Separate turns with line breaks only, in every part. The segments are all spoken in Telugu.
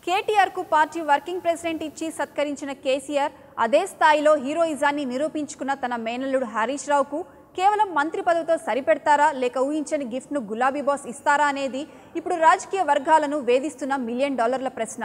కేటీఆర్కు పార్టీ వర్కింగ్ ప్రెసిడెంట్ ఇచ్చి సత్కరించిన కేసీఆర్ అదే స్థాయిలో హీరోయిజాన్ని నిరూపించుకున్న తన మేనల్లుడు హరీష్ రావుకు కేవలం మంత్రి పదవితో సరిపెడతారా లేక ఊహించని గిఫ్ట్ను గులాబీ బాస్ ఇస్తారా అనేది ఇప్పుడు రాజకీయ వర్గాలను వేధిస్తున్న మిలియన్ డాలర్ల ప్రశ్న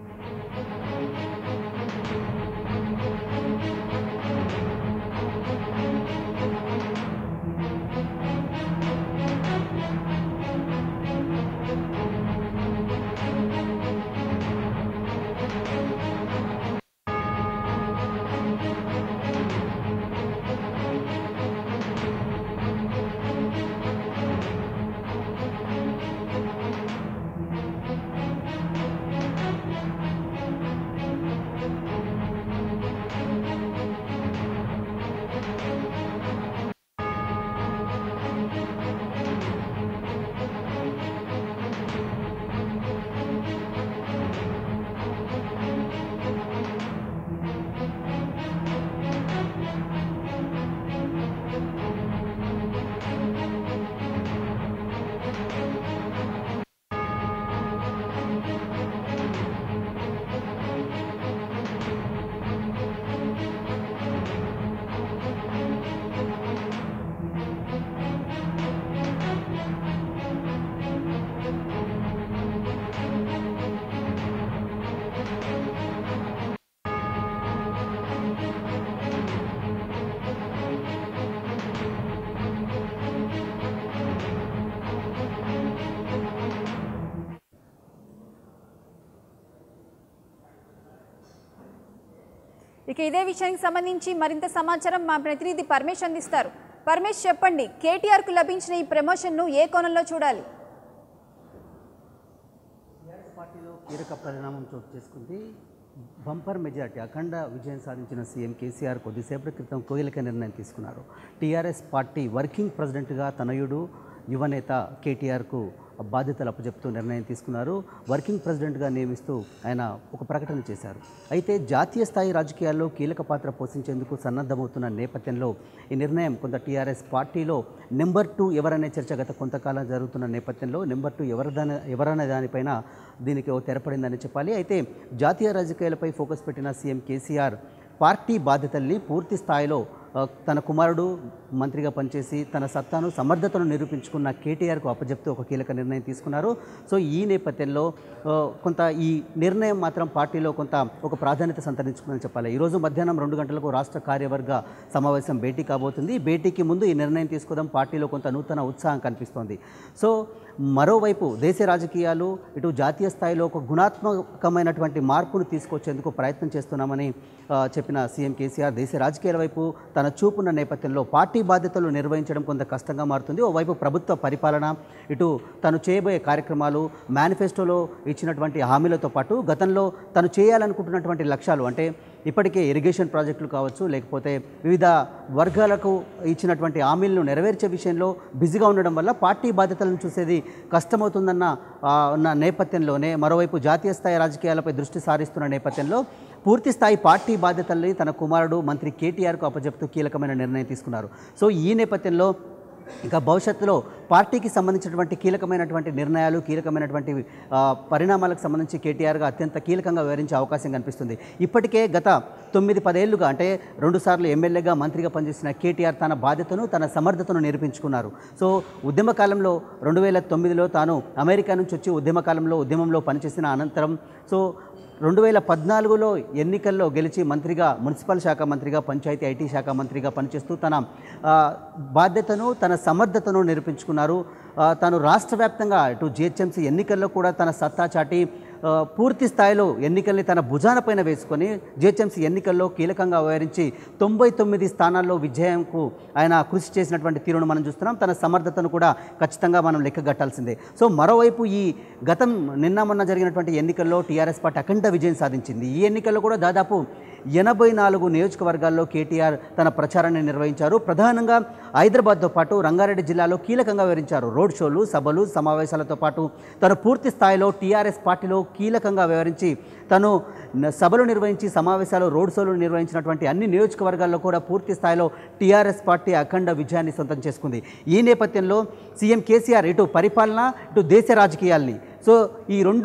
ఇక ఇదే విషయానికి సంబంధించి మరింత సమాచారం మా ప్రతినిధి పరమేష్ అందిస్తారు పరమేష్ చెప్పండి కేటీఆర్కు లభించిన ఈ ప్రమోషన్ను ఏ కోణంలో చూడాలి
టీఆర్ఎస్ పార్టీలో కీలక పరిణామం చోటు చేసుకుంది బంపర్ మెజార్టీ అఖండ విజయం సాధించిన సీఎం కేసీఆర్ కొద్దిసేపటి క్రితం కీలక నిర్ణయం తీసుకున్నారు టీఆర్ఎస్ పార్టీ వర్కింగ్ ప్రెసిడెంట్గా తనయుడు యువనేత కేటీఆర్కు బాధ్యతలు అప్పచెప్తూ నిర్ణయం తీసుకున్నారు వర్కింగ్ ప్రెసిడెంట్గా నియమిస్తూ ఆయన ఒక ప్రకటన చేశారు అయితే జాతీయ స్థాయి రాజకీయాల్లో కీలక పాత్ర పోషించేందుకు సన్నద్ధమవుతున్న నేపథ్యంలో ఈ నిర్ణయం కొంత టీఆర్ఎస్ పార్టీలో నెంబర్ టూ ఎవరనే చర్చ గత కొంతకాలం జరుగుతున్న నేపథ్యంలో నెంబర్ టూ ఎవరిదనే ఎవరనే దానిపైన దీనికి ఓ తెరపడిందని చెప్పాలి అయితే జాతీయ రాజకీయాలపై ఫోకస్ పెట్టిన సీఎం కేసీఆర్ పార్టీ బాధ్యతల్ని పూర్తి స్థాయిలో ఆ, తన కుమారుడు మంత్రిగా పనిచేసి తన సత్తాను సమర్థతను నిరూపించుకున్న కేటీఆర్కు అప్పచెప్తూ ఒక కీలక నిర్ణయం తీసుకున్నారు సో ఈ నేపథ్యంలో ఆ, కొంత ఈ నిర్ణయం మాత్రం పార్టీలో కొంత ఒక ప్రాధాన్యత సంతరించుకుందని చెప్పాలి ఈరోజు మధ్యాహ్నం రెండు గంటలకు రాష్ట్ర కార్యవర్గ సమావేశం భేటీ కాబోతుంది భేటీకి ముందు ఈ నిర్ణయం తీసుకోవడం పార్టీలో కొంత నూతన ఉత్సాహం కనిపిస్తోంది సో మరోవైపు దేశ రాజకీయాలు ఇటు జాతీయ స్థాయిలో ఒక గుణాత్మకమైనటువంటి మార్పును తీసుకొచ్చేందుకు ప్రయత్నం చేస్తున్నామని ఆ, చెప్పిన సీఎం కేసీఆర్ దేశ రాజకీయాల వైపు తన చూపున్న నేపథ్యంలో పార్టీ బాధ్యతలు నిర్వహించడం కొంత కష్టంగా మారుతుంది ఓవైపు ప్రభుత్వ పరిపాలన ఇటు తను చేయబోయే కార్యక్రమాలు మేనిఫెస్టోలో ఇచ్చినటువంటి హామీలతో పాటు గతంలో తను చేయాలనుకుంటున్నటువంటి లక్ష్యాలు అంటే ఇప్పటికే ఇరిగేషన్ ప్రాజెక్టులు కావచ్చు లేకపోతే వివిధ వర్గాలకు ఇచ్చినటువంటి హామీలను నెరవేర్చే విషయంలో బిజీగా ఉండడం వల్ల పార్టీ బాధ్యతలను చూసేది కష్టమవుతుందన్న ఆ, ఉన్న నేపథ్యంలోనే మరోవైపు జాతీయ స్థాయి రాజకీయాలపై దృష్టి సారిస్తున్న నేపథ్యంలో పూర్తి స్థాయి పార్టీ బాధ్యతల్ని తన కుమారుడు మంత్రి కేటీఆర్కు అప్పచెప్తూ కీలకమైన నిర్ణయం తీసుకున్నారు సో ఈ నేపథ్యంలో ఇక భవిష్యత్తులో పార్టీకి సంబంధించినటువంటి కీలకమైనటువంటి నిర్ణయాలు కీలకమైనటువంటి ఆ, పరిణామాలకు సంబంధించి కేటీఆర్గా అత్యంత కీలకంగా వివరించే అవకాశం కనిపిస్తుంది ఇప్పటికే గత తొమ్మిది పదేళ్లుగా అంటే రెండుసార్లు ఎమ్మెల్యేగా మంత్రిగా పనిచేసిన కేటీఆర్ తన బాధ్యతను తన సమర్థతను నిరూపించుకున్నారు సో ఉద్యమ కాలంలో రెండు వేల తొమ్మిదిలో తాను అమెరికా నుంచి వచ్చి ఉద్యమ కాలంలో ఉద్యమంలో పనిచేసిన అనంతరం సో రెండు వేల పద్నాలుగులో ఎన్నికల్లో గెలిచి మంత్రిగా మున్సిపల్ శాఖ మంత్రిగా పంచాయతీ ఐటీ శాఖ మంత్రిగా పనిచేస్తూ తన ఆ, బాధ్యతను తన సమర్థతను నిరూపించుకున్నారు ఆ, తాను రాష్ట్ర వ్యాప్తంగా ఇటు జిహెచ్ఎంసీ ఎన్నికల్లో కూడా తన సత్తా చాటి ఆ, పూర్తి స్థాయిలో ఎన్నికల్ని తన భుజానపైన వేసుకొని జిహెచ్ఎంసీ ఎన్నికల్లో కీలకంగా వ్యవహరించి తొంభై తొమ్మిది స్థానాల్లో విజయంకు ఆయన కృషి చేసినటువంటి తీరును మనం చూస్తున్నాం తన సమర్థతను కూడా ఖచ్చితంగా మనం లెక్కగట్టాల్సిందే సో మరోవైపు ఈ గతం నిన్న మొన్న జరిగినటువంటి ఎన్నికల్లో టీఆర్ఎస్ పార్టీ అఖండ విజయం సాధించింది ఈ ఎన్నికల్లో కూడా దాదాపు ఎనభై నాలుగు నియోజకవర్గాల్లో కేటీఆర్ తన ప్రచారాన్ని నిర్వహించారు ప్రధానంగా హైదరాబాద్తో పాటు రంగారెడ్డి జిల్లాలో కీలకంగా వివరించారు రోడ్ షోలు సభలు సమావేశాలతో పాటు తను పూర్తి స్థాయిలో టీఆర్ఎస్ పార్టీలో కీలకంగా వ్యవహరించి తను న- సభలు నిర్వహించి సమావేశాలు రోడ్ షోలు నిర్వహించినటువంటి అన్ని నియోజకవర్గాల్లో కూడా పూర్తి స్థాయిలో టీఆర్ఎస్ పార్టీ అఖండ విజయాన్ని సొంతం చేసుకుంది ఈ నేపథ్యంలో సీఎం కేసీఆర్ ఇటు పరిపాలన ఇటు దేశ రాజకీయాల్ని సో ఈ రెండు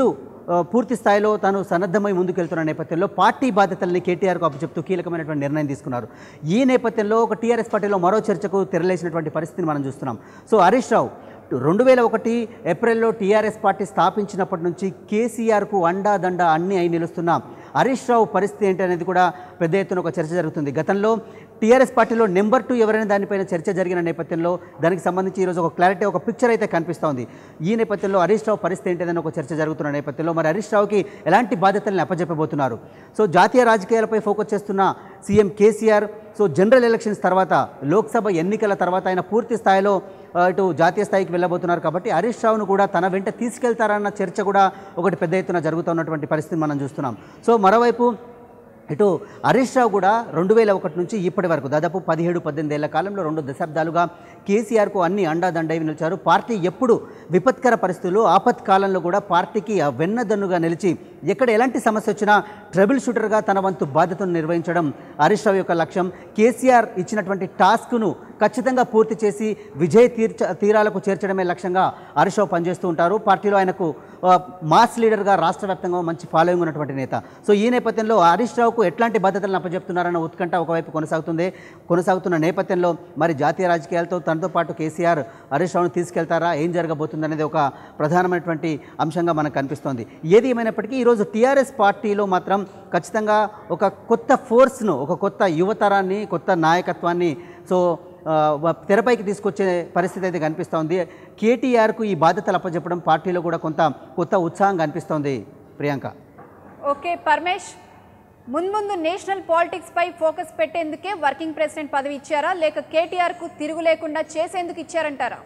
ఆ, పూర్తి స్థాయిలో తాను సన్నద్ధమై ముందుకెళ్తున్న నేపథ్యంలో పార్టీ బాధ్యతల్ని కేటీఆర్కు అప్పచెప్తూ కీలకమైనటువంటి నిర్ణయం తీసుకున్నారు ఈ నేపథ్యంలో ఒక టీఆర్ఎస్ పార్టీలో మరో చర్చకు తెరలేసినటువంటి పరిస్థితిని మనం చూస్తున్నాం సో హరీష్ రావు రెండు వేల ఒకటి ఏప్రిల్లో టీఆర్ఎస్ పార్టీ స్థాపించినప్పటి నుంచి కేసీఆర్కు అండా దండ అన్ని అయి నిలుస్తున్న హరీష్ రావు పరిస్థితి ఏంటి అనేది కూడా పెద్ద ఎత్తున ఒక చర్చ జరుగుతుంది గతంలో టీఆర్ఎస్ పార్టీలో నెంబర్ టూ ఎవరైనా దానిపైన చర్చ జరిగిన నేపథ్యంలో దానికి సంబంధించి ఈరోజు ఒక క్లారిటీ ఒక పిక్చర్ అయితే కనిపిస్తోంది ఈ నేపథ్యంలో హరీష్ రావు పరిస్థితి ఏంటిదని ఒక చర్చ జరుగుతున్న నేపథ్యంలో మరి హరీష్ రావుకి ఎలాంటి బాధ్యతల్ని అప్పచెప్పబోతున్నారు సో జాతీయ రాజకీయాలపై ఫోకస్ చేస్తున్న CM KCR so general elections తర్వాత లోక్సభ ఎన్నికల తర్వాత ఆయన పూర్తి స్థాయిలో ఆ, ఇటు జాతీయ స్థాయికి వెళ్ళబోతున్నారు కాబట్టి హరీష్ రావును కూడా తన వెంట తీసుకెళ్తారన్న చర్చ కూడా ఒకటి పెద్ద ఎత్తున జరుగుతున్నటువంటి పరిస్థితిని మనం చూస్తున్నాం సో మరోవైపు ఇటు హరీష్ రావు కూడా రెండు వేల ఒకటి నుంచి ఇప్పటి వరకు దాదాపు పదిహేడు పద్దెనిమిది ఏళ్ల కాలంలో రెండు దశాబ్దాలుగా కేసీఆర్కు అన్ని అండాదండై నిలిచారు పార్టీ ఎప్పుడు విపత్కర పరిస్థితులు ఆపత్కాలంలో కూడా పార్టీకి ఆ వెన్నదన్నుగా నిలిచి ఎక్కడ ఎలాంటి సమస్య వచ్చినా ట్రబుల్ షూటర్గా తన వంతు బాధ్యతను నిర్వహించడం హరీష్ రావు యొక్క లక్ష్యం కేసీఆర్ ఇచ్చినటువంటి టాస్క్ను ఖచ్చితంగా పూర్తి చేసి విజయ తీర్చ తీరాలకు చేర్చడమే లక్ష్యంగా హరీష్ రావు పనిచేస్తూ ఉంటారు పార్టీలో ఆయనకు ఆ, మాస్ లీడర్గా రాష్ట్ర వ్యాప్తంగా మంచి ఫాలోయింగ్ ఉన్నటువంటి నేత సో ఈ నేపథ్యంలో హరీష్ రావుకు ఎట్లాంటి బాధ్యతలను అప్పచెప్తున్నారన్న ఉత్కంఠ ఒకవైపు కొనసాగుతుంది కొనసాగుతున్న నేపథ్యంలో మరి జాతీయ రాజకీయాలతో తనతో పాటు కేసీఆర్ హరీష్ రావును తీసుకెళ్తారా ఏం జరగబోతుంది అనేది ఒక ప్రధానమైనటువంటి అంశంగా మనకు కనిపిస్తోంది ఏది ఏమైనప్పటికీ ఈరోజు టీఆర్ఎస్ పార్టీలో మాత్రం ఖచ్చితంగా ఒక కొత్త ఫోర్స్ను ఒక కొత్త యువతరాన్ని కొత్త నాయకత్వాన్ని సో ఆ, వ- తెరపైకి తీసుకొచ్చే పరిస్థితి అయితే కనిపిస్తోంది కేటీఆర్కు ఈ బాధ్యతలు అప్పచెప్పడం పార్టీలో కూడా కొంత కొత్త ఉత్సాహం కనిపిస్తోంది ప్రియాంక
ఓకే పరమేష్ మున్ముందు నేషనల్ పాలిటిక్స్ పై ఫోకస్ పెట్టేందుకే వర్కింగ్ ప్రెసిడెంట్ పదవి ఇచ్చారా లేక కేటీఆర్ కు తిరుగు లేకుండా చేసేందుకు ఇచ్చారంటారా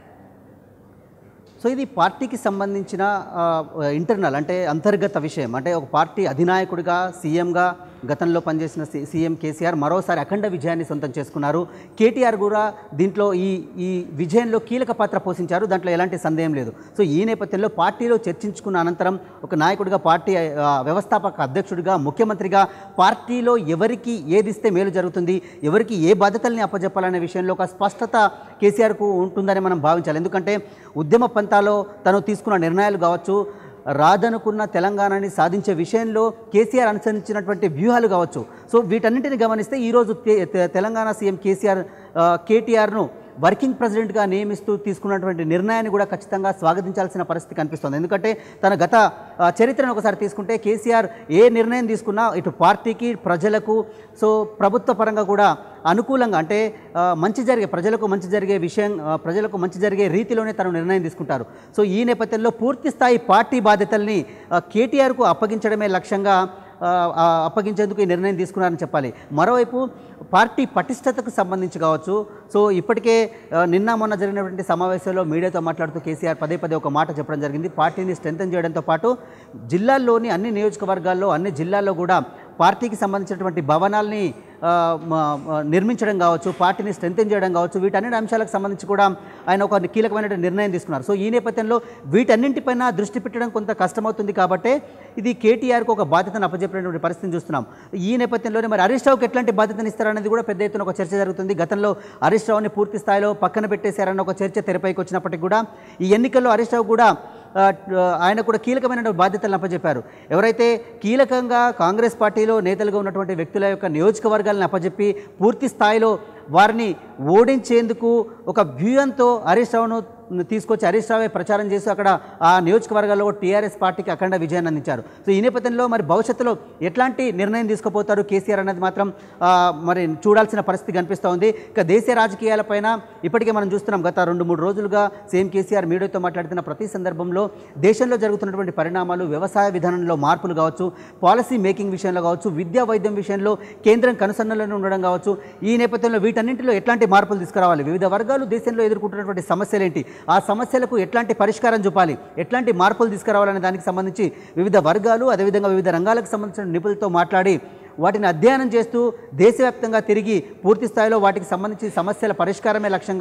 సో ఇది పార్టీకి సంబంధించిన ఆ, ఇంటర్నల్ అంటే అంతర్గత విషయం అంటే ఒక పార్టీ అధినాయకుడిగా సీఎంగా గతంలో పనిచేసిన సి- సీఎం కేసీఆర్ మరోసారి అఖండ విజయాన్ని సొంతం చేసుకున్నారు కేటీఆర్ కూడా దీంట్లో ఈ ఈ విజయంలో కీలక పాత్ర పోషించారు దాంట్లో ఎలాంటి సందేహం లేదు సో ఈ నేపథ్యంలో పార్టీలో చర్చించుకున్న అనంతరం ఒక నాయకుడిగా పార్టీ ఆ, వ్యవస్థాపక అధ్యక్షుడిగా ముఖ్యమంత్రిగా పార్టీలో ఎవరికి ఏది ఇస్తే మేలు జరుగుతుంది ఎవరికి ఏ బాధ్యతల్ని అప్పజెప్పాలనే విషయంలో ఒక స్పష్టత కేసీఆర్కు ఉంటుందని మనం భావించాలి ఎందుకంటే ఉద్యమ పంతాలో తను తీసుకున్న నిర్ణయాలు కావచ్చు రాదనుకున్న తెలంగాణని సాధించే విషయంలో కేసీఆర్ అనుసరించినటువంటి వ్యూహాలు కావచ్చు సో వీటన్నింటిని గమనిస్తే ఈరోజు తె- తె- తెలంగాణ సీఎం కేసీఆర్ ఆ, కేటీఆర్ను వర్కింగ్ ప్రెసిడెంట్గా నియమిస్తూ తీసుకున్నటువంటి నిర్ణయాన్ని కూడా ఖచ్చితంగా స్వాగతించాల్సిన పరిస్థితి కనిపిస్తుంది ఎందుకంటే తన గత ఆ, చరిత్రను ఒకసారి తీసుకుంటే కేసీఆర్ ఏ నిర్ణయం తీసుకున్నా ఇటు పార్టీకి ప్రజలకు సో ప్రభుత్వ పరంగా కూడా అనుకూలంగా అంటే ఆ, మంచి జరిగే ప్రజలకు మంచి జరిగే విషయం ఆ, ప్రజలకు మంచి జరిగే రీతిలోనే తను నిర్ణయం తీసుకుంటారు సో ఈ నేపథ్యంలో పూర్తి స్థాయి పార్టీ బాధ్యతల్ని ఆ, కేటీఆర్కు అప్పగించడమే లక్ష్యంగా ఆ, ఆ, అప్పగించేందుకు ఈ నిర్ణయం తీసుకున్నారని చెప్పాలి మరోవైపు పార్టీ పటిష్టతకు సంబంధించి కావచ్చు సో ఇప్పటికే ఆ, నిన్న మొన్న జరిగినటువంటి సమావేశంలో మీడియాతో మాట్లాడుతూ కేసీఆర్ పదే పదే ఒక మాట చెప్పడం జరిగింది పార్టీని స్ట్రెంథన్ చేయడంతో పాటు జిల్లాల్లోని అన్ని నియోజకవర్గాల్లో అన్ని జిల్లాల్లో కూడా పార్టీకి సంబంధించినటువంటి భవనాల్ని ఆ, మ- మ- నిర్మించడం కావచ్చు పార్టీని స్ట్రెంథెన్ చేయడం కావచ్చు వీటన్నిటి అంశాలకు సంబంధించి కూడా ఆయన ఒక కీలకమైన నిర్ణయం తీసుకున్నారు సో ఈ నేపథ్యంలో వీటన్నింటిపైన దృష్టి పెట్టడం కొంత కష్టమవుతుంది కాబట్టి ఇది కేటీఆర్కు ఒక బాధ్యతను అప్పచెప్పినటువంటి పరిస్థితిని చూస్తున్నాం ఈ నేపథ్యంలోనే మరి హరీష్ రావుకి ఎట్లాంటి బాధ్యతను ఇస్తారనేది కూడా పెద్ద ఎత్తున ఒక చర్చ జరుగుతుంది గతంలో హరీష్ రావుని పూర్తి స్థాయిలో పక్కన పెట్టేశారన్న ఒక చర్చ తెరపైకి వచ్చినప్పటికీ కూడా ఈ ఎన్నికల్లో హరీష్ రావు కూడా ఆ, ఆయన కూడా కీలకమైన బాధ్యతలను అప్పచెప్పారు ఎవరైతే కీలకంగా కాంగ్రెస్ పార్టీలో నేతలుగా ఉన్నటువంటి వ్యక్తుల యొక్క నియోజకవర్గాలను అప్పచెప్పి పూర్తి స్థాయిలో వారిని ఓడించేందుకు ఒక వ్యూహంతో హరీష్ రావును తీసుకొచ్చి హరీష్ రావే ప్రచారం చేసి అక్కడ ఆ నియోజకవర్గాల్లో టీఆర్ఎస్ పార్టీకి అఖండ విజయాన్ని అందించారు సో ఈ నేపథ్యంలో మరి భవిష్యత్తులో ఎట్లాంటి నిర్ణయం తీసుకుపోతారు కేసీఆర్ అనేది మాత్రం ఆ, మరి చూడాల్సిన పరిస్థితి కనిపిస్తూ ఉంది ఇక దేశీయ రాజకీయాలపైన ఇప్పటికే మనం చూస్తున్నాం గత రెండు మూడు రోజులుగా సేమ్ కేసీఆర్ మీడియాతో మాట్లాడుతున్న ప్రతి సందర్భంలో దేశంలో జరుగుతున్నటువంటి పరిణామాలు వ్యవసాయ విధానంలో మార్పులు కావచ్చు పాలసీ మేకింగ్ విషయంలో కావచ్చు విద్యా వైద్యం విషయంలో కేంద్రం కనుసన్నలను ఉండడం కావచ్చు ఈ నేపథ్యంలో వీటన్నింటిలో ఎట్లాంటి మార్పులు తీసుకురావాలి వివిధ వర్గాలు దేశంలో ఎదుర్కొంటున్నటువంటి సమస్యలు ఏంటి ఆ సమస్యలకు ఎట్లాంటి పరిష్కారం చూపాలి ఎట్లాంటి మార్పులు తీసుకురావాలనే దానికి సంబంధించి వివిధ వర్గాలు అదేవిధంగా వివిధ రంగాలకు సంబంధించిన నిపుణులతో మాట్లాడి వాటిని అధ్యయనం చేస్తూ దేశవ్యాప్తంగా తిరిగి పూర్తి స్థాయిలో వాటికి సంబంధించి సమస్యల పరిష్కారమే లక్ష్యంగా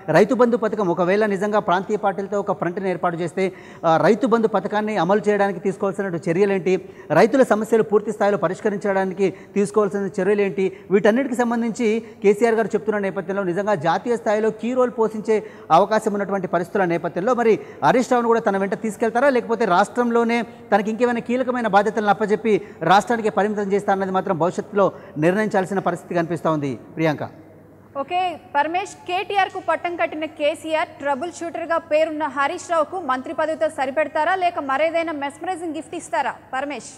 రైతు బంధు పథకం ఒకవేళ నిజంగా ప్రాంతీయ పార్టీలతో ఒక ఫ్రంట్ని ఏర్పాటు చేస్తే ఆ, రైతు బంధు పథకాన్ని అమలు చేయడానికి తీసుకోవాల్సిన చర్యలేంటి రైతుల సమస్యలు పూర్తి స్థాయిలో పరిష్కరించడానికి తీసుకోవాల్సిన చర్యలేంటి వీటన్నిటికి సంబంధించి కేసీఆర్ గారు చెప్తున్న నేపథ్యంలో నిజంగా జాతీయ స్థాయిలో కీ రోల్ పోషించే అవకాశం ఉన్నటువంటి పరిస్థితుల నేపథ్యంలో మరి హరీష్ రావును కూడా తన వెంట తీసుకెళ్తారా లేకపోతే రాష్ట్రంలోనే తనకి ఇంకేమైనా కీలకమైన బాధ్యతలను అప్పచెప్పి రాష్ట్రానికి పరిమితం చేస్తారన్నది మాత్రం భవిష్యత్తులో నిర్ణయించాల్సిన పరిస్థితి కనిపిస్తూ ఉంది ప్రియాంక
ఓకే పరమేష్ కేటీఆర్ కు పట్టం కట్టిన కేసీఆర్ ట్రబుల్ షూటర్ గా పేరున్న హరీష్ రావుకు మంత్రి పదవితో సరిపెడతారా లేక మరేదైనా మెస్మరైజింగ్ గిఫ్ట్ ఇస్తారా పరమేష్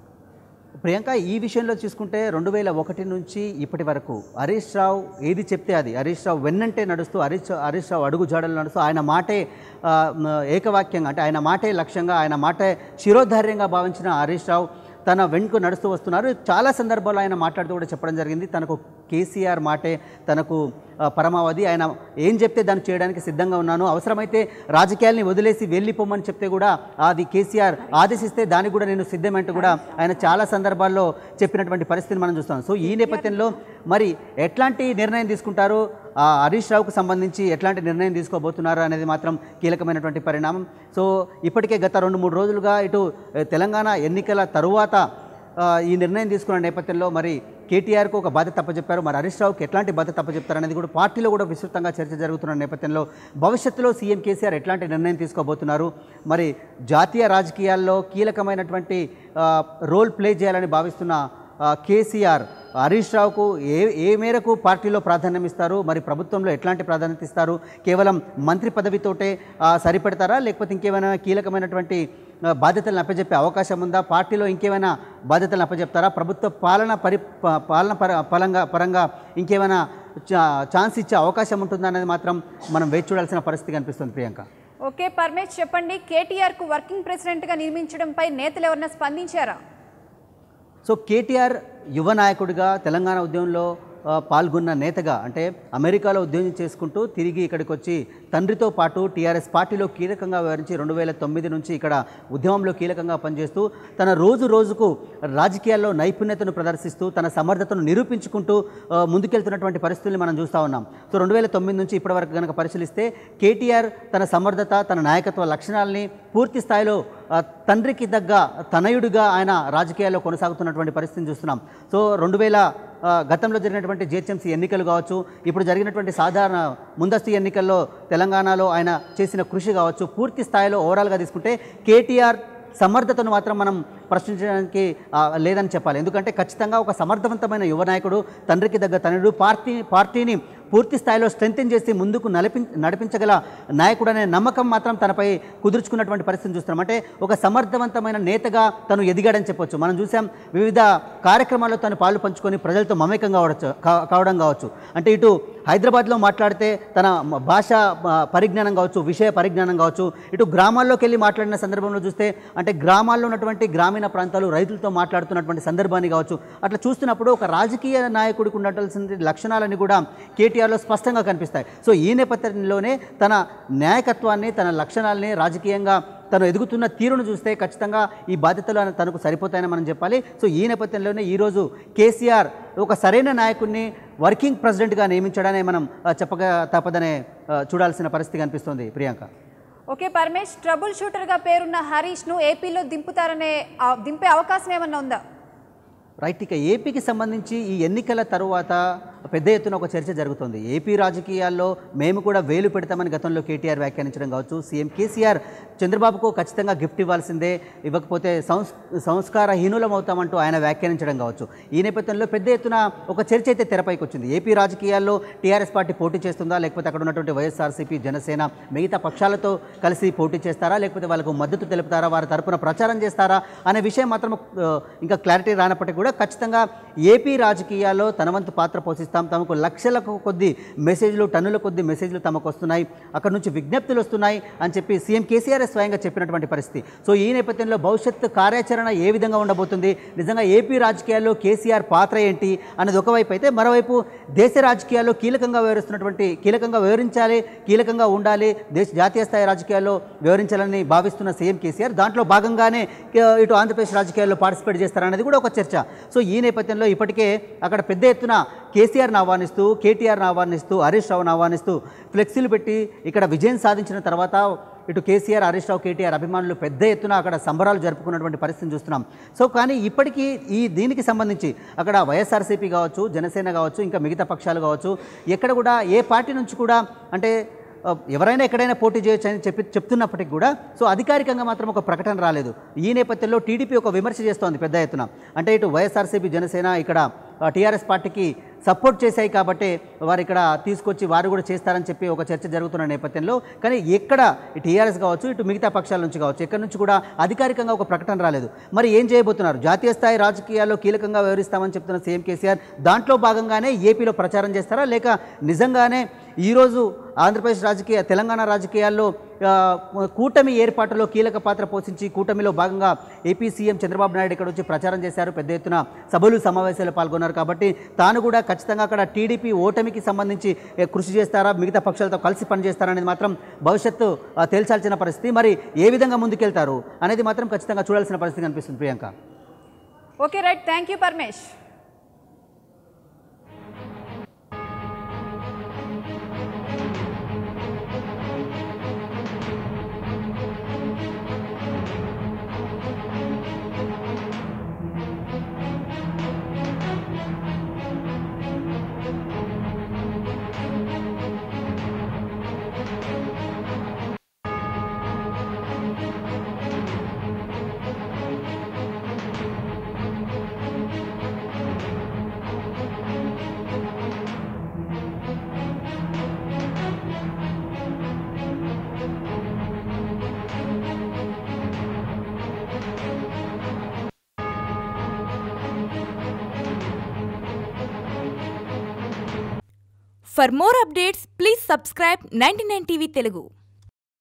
ప్రియాంక ఈ విషయంలో చూసుకుంటే రెండు వేల ఒకటి నుంచి ఇప్పటి వరకు హరీష్ రావు ఏది చెప్తే అది హరీష్ రావు వెన్నంటే నడుస్తూ హరీష్ హరీష్ రావు అడుగు జాడలు నడుస్తూ ఆయన మాటే ఆ, మ, ఏకవాక్యంగా అంటే ఆయన మాటే లక్ష్యంగా ఆయన మాటే శిరోధార్యంగా భావించిన హరీష్ రావు తన వెనుక నడుస్తూ వస్తున్నారు చాలా సందర్భాల్లో ఆయన మాట్లాడుతూ కూడా చెప్పడం జరిగింది తనకు కేసీఆర్ మాటే తనకు ఆ, పరమావధి ఆయన ఏం చెప్తే దాన్ని చేయడానికి సిద్ధంగా ఉన్నాను అవసరమైతే రాజకీయాల్ని వదిలేసి వెళ్ళిపోమని చెప్తే కూడా అది కేసీఆర్ ఆదేశిస్తే దానికి కూడా నేను సిద్ధమంటూ కూడా ఆయన చాలా సందర్భాల్లో చెప్పినటువంటి పరిస్థితిని మనం చూస్తాం సో ఈ నేపథ్యంలో మరి ఎట్లాంటి నిర్ణయం తీసుకుంటారు ఆ హరీష్ రావుకు సంబంధించి ఎట్లాంటి నిర్ణయం తీసుకోబోతున్నారు అనేది మాత్రం కీలకమైనటువంటి పరిణామం సో ఇప్పటికే గత రెండు మూడు రోజులుగా ఇటు ఏ, తెలంగాణ ఎన్నికల తరువాత ఆ, ఈ నిర్ణయం తీసుకున్న నేపథ్యంలో మరి కేటీఆర్కు ఒక బాధ్యత తప్పచెప్పారు మరి హరీష్ రావుకి ఎట్లాంటి బాధ్యత తప్పచెప్తారు అనేది కూడా పార్టీలో కూడా విస్తృతంగా చర్చ జరుగుతున్న నేపథ్యంలో భవిష్యత్తులో సీఎం కేసీఆర్ ఎట్లాంటి నిర్ణయం తీసుకోబోతున్నారు మరి జాతీయ రాజకీయాల్లో కీలకమైనటువంటి ఆ, రోల్ ప్లే చేయాలని భావిస్తున్న ఆ, కేసీఆర్ హరీష్ రావుకు ఏ ఏ మేరకు పార్టీలో ప్రాధాన్యం ఇస్తారు మరి ప్రభుత్వంలో ఎట్లాంటి ప్రాధాన్యత ఇస్తారు కేవలం మంత్రి పదవితోటే ఆ, సరిపెడతారా లేకపోతే ఇంకేమైనా కీలకమైనటువంటి ఆ, బాధ్యతలను అప్పచెప్పే అవకాశం ఉందా పార్టీలో ఇంకేమైనా బాధ్యతలను అప్పచెప్తారా ప్రభుత్వ పాలన పరి ప- పాలన పర పరంగా పరంగా ఇంకేమైనా చా- ఛాన్స్ ఇచ్చే అవకాశం ఉంటుందా అనేది మాత్రం మనం వేచి చూడాల్సిన పరిస్థితి కనిపిస్తుంది ప్రియాంక
ఓకే పరమేష్ చెప్పండి కేటీఆర్ కు వర్కింగ్ ప్రెసిడెంట్ గా నిర్మించడంపై నేతలు ఎవరన్నా స్పందించారా
సో కేటీఆర్ యువ నాయకుడిగా తెలంగాణ ఉద్యమంలో ఆ, పాల్గొన్న నేతగా అంటే అమెరికాలో ఉద్యోగం చేసుకుంటూ తిరిగి ఇక్కడికి వచ్చి తండ్రితో పాటు టీఆర్ఎస్ పార్టీలో కీలకంగా వ్యవహరించి రెండు వేల తొమ్మిది నుంచి ఇక్కడ ఉద్యమంలో కీలకంగా పనిచేస్తూ తన రోజు రోజుకు రాజకీయాల్లో నైపుణ్యతను ప్రదర్శిస్తూ తన సమర్థతను నిరూపించుకుంటూ ఆ, ముందుకెళ్తున్నటువంటి పరిస్థితుల్ని మనం చూస్తూ ఉన్నాం సో రెండు వేల తొమ్మిది నుంచి ఇప్పటివరకు కనుక పరిశీలిస్తే కేటీఆర్ తన సమర్థత తన నాయకత్వ లక్షణాలని పూర్తి స్థాయిలో ఆ, తండ్రికి దగ్గ తనయుడిగా ఆయన రాజకీయాల్లో కొనసాగుతున్నటువంటి పరిస్థితిని చూస్తున్నాం సో రెండు వేల ఆ, గతంలో జరిగినటువంటి జిహెచ్ఎంసీ ఎన్నికలు కావచ్చు ఇప్పుడు జరిగినటువంటి సాధారణ ముందస్తు ఎన్నికల్లో తెలంగాణలో ఆయన చేసిన కృషి కావచ్చు పూర్తి స్థాయిలో ఓవరాల్గా తీసుకుంటే కేటీఆర్ సమర్థతను మాత్రం మనం ప్రశ్నించడానికి ఆ, లేదని చెప్పాలి ఎందుకంటే ఖచ్చితంగా ఒక సమర్థవంతమైన యువ నాయకుడు తండ్రికి దగ్గర తనయుడు పార్టీ పార్టీని పూర్తి స్థాయిలో స్ట్రెంథెన్ చేసి ముందుకు నడిపి నడిపించగల నాయకుడు అనే నమ్మకం మాత్రం తనపై కుదుర్చుకున్నటువంటి పరిస్థితిని చూస్తున్నాం అంటే ఒక సమర్థవంతమైన నేతగా తను ఎదిగాడని చెప్పొచ్చు మనం చూసాం వివిధ కార్యక్రమాల్లో తను పాలు పంచుకొని ప్రజలతో మమేకం కావడచ్చు కా- కావడం కావచ్చు అంటే ఇటు హైదరాబాద్లో మాట్లాడితే తన మ- భాష ఆ, పరిజ్ఞానం కావచ్చు విషయ పరిజ్ఞానం కావచ్చు ఇటు గ్రామాల్లోకి వెళ్ళి మాట్లాడిన సందర్భంలో చూస్తే అంటే గ్రామాల్లో ఉన్నటువంటి గ్రామీణ ప్రాంతాలు రైతులతో మాట్లాడుతున్నటువంటి సందర్భాన్ని కావచ్చు అట్లా చూస్తున్నప్పుడు ఒక రాజకీయ నాయకుడికి ఉండవలసిన లక్షణాలన్నీ కూడా కేటీఆర్లో స్పష్టంగా కనిపిస్తాయి సో ఈ నేపథ్యంలోనే తన నాయకత్వాన్ని తన లక్షణాలని రాజకీయంగా తను ఎదుగుతున్న తీరును చూస్తే ఖచ్చితంగా ఈ బాధ్యతలు ఆయన తనకు సరిపోతాయని మనం చెప్పాలి సో ఈ నేపథ్యంలోనే ఈరోజు కేసీఆర్ ఒక సరైన నాయకుడిని వర్కింగ్ ప్రెసిడెంట్గా నియమించడానే మనం ఆ, చెప్పక తప్పదనే ఆ, చూడాల్సిన పరిస్థితి కనిపిస్తుంది Priyanka
okay Paramesh troubleshooter గా పేరున్న హరీష్ ను ఏపీలో దింపుతారనే ఆ, దింపే అవకాశం ఏమన్నా ఉందా
రైట్ ఇక ఏపీకి సంబంధించి ఈ ఎన్నికల తరువాత పెద్ద ఎత్తున ఒక చర్చ జరుగుతుంది ఏపీ రాజకీయాల్లో మేము కూడా వేలు పెడతామని గతంలో కేటీఆర్ వ్యాఖ్యానించడం కావచ్చు సీఎం కేసీఆర్ చంద్రబాబుకు ఖచ్చితంగా గిఫ్ట్ ఇవ్వాల్సిందే ఇవ్వకపోతే సంస్ సంస్కారహీనులం అవుతామంటూ ఆయన వ్యాఖ్యానించడం కావచ్చు ఈ నేపథ్యంలో పెద్ద ఎత్తున ఒక చర్చ అయితే తెరపైకి వచ్చింది ఏపీ రాజకీయాల్లో టీఆర్ఎస్ పార్టీ పోటీ చేస్తుందా లేకపోతే అక్కడ ఉన్నటువంటి వైఎస్ఆర్సీపీ జనసేన మిగతా పక్షాలతో కలిసి పోటీ చేస్తారా లేకపోతే వాళ్ళకు మద్దతు తెలుపుతారా వారి తరపున ప్రచారం చేస్తారా అనే విషయం మాత్రం ఆ, ఇంకా క్లారిటీ రానప్పటికీ కూడా ఖచ్చితంగా ఏపీ రాజకీయాల్లో తన వంతు పాత్ర పోషిస్తాం తమకు లక్షలకు కొద్ది మెసేజ్లు టన్నుల కొద్ది మెసేజ్లు తమకు వస్తున్నాయి అక్కడ నుంచి విజ్ఞప్తులు వస్తున్నాయి అని చెప్పి సీఎం కేసీఆర్ స్వయంగా చెప్పినటువంటి పరిస్థితి సో ఈ నేపథ్యంలో భవిష్యత్తు కార్యాచరణ ఏ విధంగా ఉండబోతుంది నిజంగా ఏపీ రాజకీయాల్లో కేసీఆర్ పాత్ర ఏంటి అన్నది ఒకవైపు అయితే మరోవైపు దేశ రాజకీయాల్లో కీలకంగా వ్యవహరిస్తున్నటువంటి కీలకంగా వ్యవహరించాలి కీలకంగా ఉండాలి దేశ జాతీయ స్థాయి రాజకీయాల్లో వ్యవహరించాలని భావిస్తున్న సీఎం కేసీఆర్ దాంట్లో భాగంగానే కే- ఇటు ఆంధ్రప్రదేశ్ రాజకీయాల్లో పార్టిసిపేట్ చేస్తారనేది కూడా ఒక చర్చ సో ఈ నేపథ్యంలో ఇప్పటికే అక్కడ పెద్ద ఎత్తున కేసీఆర్ని ఆహ్వానిస్తూ కేటీఆర్ని ఆహ్వానిస్తూ హరీష్ రావుని ఆహ్వానిస్తూ ఫ్లెక్సీలు పెట్టి ఇక్కడ విజయం సాధించిన తర్వాత ఇటు కేసీఆర్ హరీష్ రావు కేటీఆర్ అభిమానులు పెద్ద ఎత్తున అక్కడ సంబరాలు జరుపుకున్నటువంటి పరిస్థితిని చూస్తున్నాం సో కానీ ఇప్పటికీ ఈ దీనికి సంబంధించి అక్కడ వైఎస్ఆర్సీపీ కావచ్చు జనసేన కావచ్చు ఇంకా మిగతా పక్షాలు కావచ్చు ఎక్కడ కూడా ఏ పార్టీ నుంచి కూడా అంటే ఆ, ఎవరైనా ఎక్కడైనా పోటీ చేయొచ్చు అని చెప్పి చెప్తున్నప్పటికీ కూడా సో అధికారికంగా మాత్రం ఒక ప్రకటన రాలేదు ఈ నేపథ్యంలో టీడీపీ ఒక విమర్శ చేస్తోంది పెద్ద ఎత్తున అంటే ఇటు వైఎస్ఆర్సీపీ జనసేన ఇక్కడ టీఆర్ఎస్ పార్టీకి సపోర్ట్ చేశాయి కాబట్టి వారు ఇక్కడ తీసుకొచ్చి వారు కూడా చేస్తారని చెప్పి ఒక చర్చ జరుగుతున్న నేపథ్యంలో కానీ ఎక్కడ టీఆర్ఎస్ కావచ్చు ఇటు మిగతా పక్షాల నుంచి కావచ్చు ఎక్కడి నుంచి కూడా అధికారికంగా ఒక ప్రకటన రాలేదు మరి ఏం చేయబోతున్నారు జాతీయ స్థాయి రాజకీయాల్లో కీలకంగా వ్యవహరిస్తామని చెప్తున్న సీఎం కేసీఆర్ దాంట్లో భాగంగానే ఏపీలో ప్రచారం చేస్తారా లేక నిజంగానే ఈరోజు ఆంధ్రప్రదేశ్ రాజకీయ తెలంగాణ రాజకీయాల్లో ఆ, కూటమి ఏర్పాటులో కీలక పాత్ర పోషించి కూటమిలో భాగంగా ఏపీ సీఎం చంద్రబాబు నాయుడు ఇక్కడ వచ్చి ప్రచారం చేశారు పెద్ద ఎత్తున సభలు సమావేశాలు పాల్గొన్నారు కాబట్టి తాను కూడా ఖచ్చితంగా అక్కడ టీడీపీ ఓటమికి సంబంధించి ఏ, కృషి చేస్తారా మిగతా పక్షాలతో కలిసి పనిచేస్తారా అనేది మాత్రం భవిష్యత్తు ఆ, తేల్చాల్సిన పరిస్థితి మరి ఏ విధంగా ముందుకెళ్తారు అనేది మాత్రం ఖచ్చితంగా చూడాల్సిన పరిస్థితి కనిపిస్తుంది Priyanka
okay right thank you Paramesh
For more updates, please subscribe 99 TV Telugu.